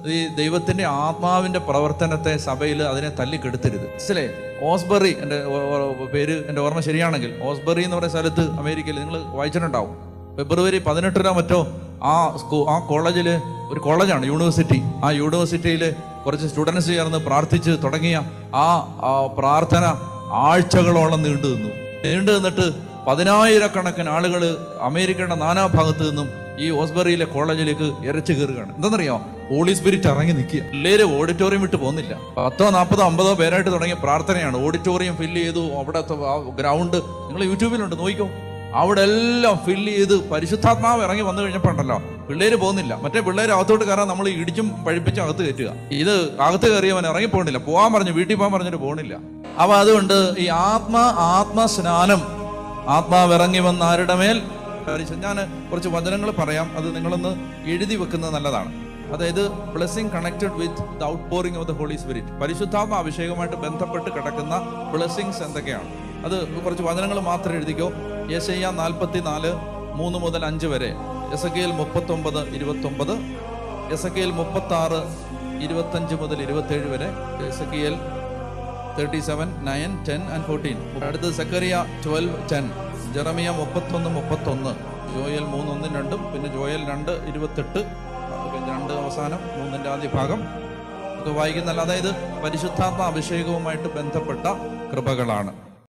ഈ ദൈവത്തിന്റെ ആത്മാവിന്റെ പ്രവർത്തനത്തെ സഭയിൽ അതിനെ തല്ലിക്കെടുത്തരുത് മനസ്സിലേ ഓസ്ബറി എൻ്റെ ഓ- ഓ- പേര് എൻ്റെ ഓർമ്മ ശരിയാണെങ്കിൽ ഓസ്ബറി എന്ന് പറയുന്ന സ്ഥലത്ത് അമേരിക്കയിൽ നിങ്ങൾ വായിച്ചിട്ടുണ്ടാവും ഫെബ്രുവരി പതിനെട്ടിനോ മറ്റോ ആ സ്കൂ ആ കോളേജിൽ ഒരു കോളേജാണ് യൂണിവേഴ്സിറ്റി ആ യൂണിവേഴ്സിറ്റിയിൽ കുറച്ച് സ്റ്റുഡൻസ് ചേർന്ന് പ്രാർത്ഥിച്ച് തുടങ്ങിയ ആ ആ പ്രാർത്ഥന ആഴ്ചകളോളം നീണ്ടു നിന്നു നീണ്ടു നിന്നിട്ട് പതിനായിരക്കണക്കിന് ആളുകൾ അമേരിക്കയുടെ നാനാഭാഗത്തു നിന്നും ഈ ഓസ്ബറിയിലെ കോളേജിലേക്ക് ഇരച്ചു കയറുകയാണ് എന്താണെന്നറിയോ ഹോളി സ്പിരിറ്റ് ഇറങ്ങി നിൽക്കുക പിള്ളേര് ഓഡിറ്റോറിയം വിട്ട് പോകുന്നില്ല പത്തോ നാൽപ്പതോ അമ്പതോ പേരായിട്ട് തുടങ്ങിയ പ്രാർത്ഥനയാണ് ഓഡിറ്റോറിയം ഫില്ല് ചെയ്തു അവിടുത്തെ ഗ്രൗണ്ട് നിങ്ങൾ യൂട്യൂബിലുണ്ട് നോക്കിക്കോ അവിടെ എല്ലാം ഫില്ല് ചെയ്ത് പരിശുദ്ധാത്മാവ് ഇറങ്ങി വന്നു കഴിഞ്ഞപ്പോൾ ഉണ്ടല്ലോ പിള്ളേര് പോകുന്നില്ല മറ്റേ പിള്ളേര് അകത്തോട്ട് കയറാൻ നമ്മൾ ഇടിച്ചും പഴിപ്പിച്ചും അകത്ത് കയറ്റുക ഇത് അകത്ത് കയറിയവൻ ഇറങ്ങി പോകുന്നില്ല പോകാൻ പറഞ്ഞു വീട്ടിൽ പോകാൻ പറഞ്ഞിട്ട് പോകുന്നില്ല അപ്പൊ അതുകൊണ്ട് ഈ ആത്മാ ആത്മസ്നാനം ആത്മാവ് ഇറങ്ങി വന്ന ആരുടെ മേൽ ഞാൻ കുറച്ച് വചനങ്ങൾ പറയാം അത് നിങ്ങളൊന്ന് എഴുതി വെക്കുന്നത് നല്ലതാണ് അതായത് blessing connected with the outpouring of the holy spirit പരിശുദ്ധാത്മ അഭിഷേകമായിട്ട് ബന്ധപ്പെട്ട് കിടക്കുന്ന ബ്ലെസ്സിങ്സ് എന്തൊക്കെയാണ് അത് കുറച്ച് വചനങ്ങൾ മാത്രം എഴുതിക്കോ യേശയ്യ നാൽപ്പത്തി നാല് മൂന്ന് മുതൽ അഞ്ച് വരെ എസ് കെ എൽ മുപ്പത്തൊമ്പത് ഇരുപത്തൊമ്പത് എസ് കെ എൽ മുപ്പത്തി ആറ് ഇരുപത്തഞ്ച് മുതൽ ഇരുപത്തേഴ് വരെ S K L thirty seven nine ten and fourteen അടുത്തത് സെക്കറിയ ട്വൽവ് ടെൻ ജെറമിയ മുപ്പത്തൊന്ന് മുപ്പത്തൊന്ന് ജോയൽ മൂന്ന് ഒന്നും രണ്ടും പിന്നെ ജോയൽ രണ്ട് ഇരുപത്തെട്ട് പിന്നെ രണ്ട് അവസാനം മൂന്നിൻ്റെ ആദ്യ ഭാഗം ഇത് വായിക്കുന്നല്ല അതായത് പരിശുദ്ധാത്മ അഭിഷേകവുമായിട്ട് ബന്ധപ്പെട്ട കൃപകളാണ്